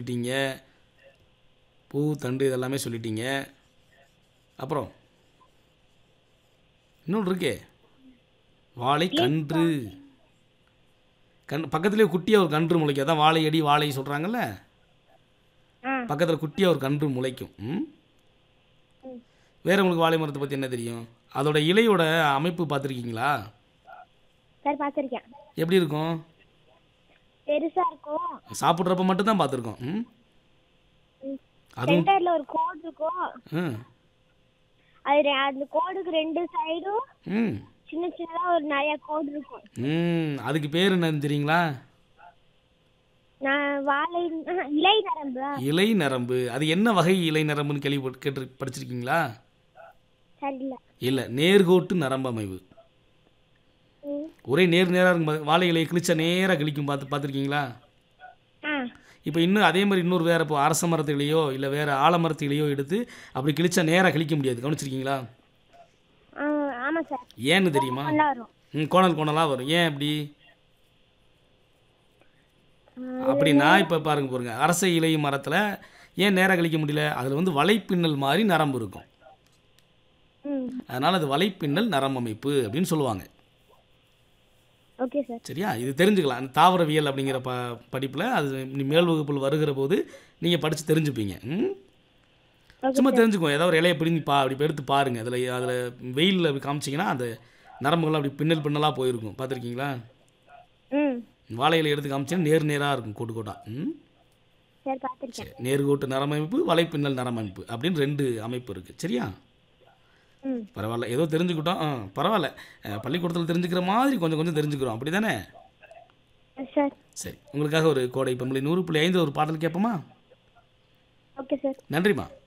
சொல்லிட்டீங்க பூ தண்டு இதெல்லாமே சொல்லிட்டீங்க அப்புறம் இன்னொன்று இருக்கே வாழை கன்று கண் பக்கத்துலேயே குட்டியாக ஒரு கன்று முளைக்கும் அதான் வாழை அடி வாழை சொல்கிறாங்கல்ல ஆ பக்கத்தில் குட்டியாக ஒரு கன்று முளைக்கும் ம் வேற உங்களுக்கு வாழை மரத்தை பற்றி என்ன தெரியும் அதோட இலையோட அமைப்பு பார்த்துருக்கீங்களா சார் பார்த்துருக்கேன் எப்படி இருக்கும் பெருசா இருக்கும் சாப்பிட்றப்ப மட்டும்தான் பார்த்துருக்கோம் ம் அதுவும் சென்டர்ல ஒரு கோடு இருக்கும் ம் அது ரெ- அந்த கோடுக்கு ரெண்டு சைடும் ம் சின்ன சின்னதா ஒரு நிறைய கோடு இருக்கும் ம் அதுக்கு பேர் என்னன்னு தெரியுங்களா நான் வாழை ஆஹா, இலை நரம்பு இலை நரம்பு அது என்ன வகை இலை நரம்புன்னு கேள்வி கேட்டு படிச்சிருக்கீங்களா சரியில்ல இல்லை நேர்கோட்டு நரம்பு அமைவு ம். ஒரே நேர் நேராக இருக்கும் பாரு. வாழை இலையை கிழிச்சா நேராக கிழிக்கும் பார்த்து பார்த்துருக்கீங்களா ஆ இப்போ இன்னும் அதே மாதிரி இன்னொரு வேறு இப்போ அரச மரத்துலையோ இல்லை வேறு ஆலமரத்துலையோ எடுத்து அப்படி கிழிச்சா நேராக கிழிக்க முடியாது கவனிச்சிருக்கீங்களா ஆ, ஆமா சார் ஏன்னு தெரியுமா நல்லா வரும் ம் கோணல் கோணலாக வரும் ஏன் அப்படி அப்படின்னா இப்போ பாருங்க பாருங்க அரச இலை மரத்தில் ஏன் நேராக கழிக்க முடியல அதில் வந்து வலைப்பின்னல் மாதிரி நரம்பு இருக்கும் ம் அதனால் அது வலைப்பின்னல் நரம்பு அமைப்பு அப்படின்னு சொல்லுவாங்க ஓகே சார் சரியா இது தெரிஞ்சுக்கலாம் அந்த தாவரவியல் அப்படிங்கிற ப படிப்பில் அது நீ மேல் வகுப்பில் வருகிற போது நீங்கள் படித்து தெரிஞ்சுப்பீங்க ம் ஓகே சும்மா தெரிஞ்சுக்கோ ஏதாவது ஒரு இலையை பிடிங்கி பா அப்படி எடுத்து பாருங்கள் அதில் அதில் வெயிலில் அப்படி காமிச்சிங்கன்னா அந்த நரம்புகள் அப்படி பின்னல் பின்னலாக போயிருக்கும் பார்த்துருக்கீங்களா ம் வாழை இலை எடுத்து காமிச்சிங்கன்னா நேர் நேராக இருக்கும் கோட்டு கோட்டா ம் சரி பார்த்துருக்கேன் சரி நேர்கோட்டு நரம்பமைப்பு வலைப்பின்னல் நரம்பமைப்பு அப்படின்னு ரெண்டு அமைப்பு இருக்குது சரியா ம் பரவாயில்ல ஏதோ தெரிஞ்சுக்கிட்டோம் ஆ பரவாயில்ல அஹ், பள்ளிக்கூடத்தில் தெரிஞ்சுக்கிற மாதிரி கொஞ்சம் கொஞ்சம் தெரிஞ்சுக்கிறோம் அப்படி தானே சார் சரி உங்களுக்காக ஒரு கோடை பம்பளை நூறு புள்ளி ஐந்து ஒரு பாடல் கேட்போமா ஓகே சார் நன்றிம்மா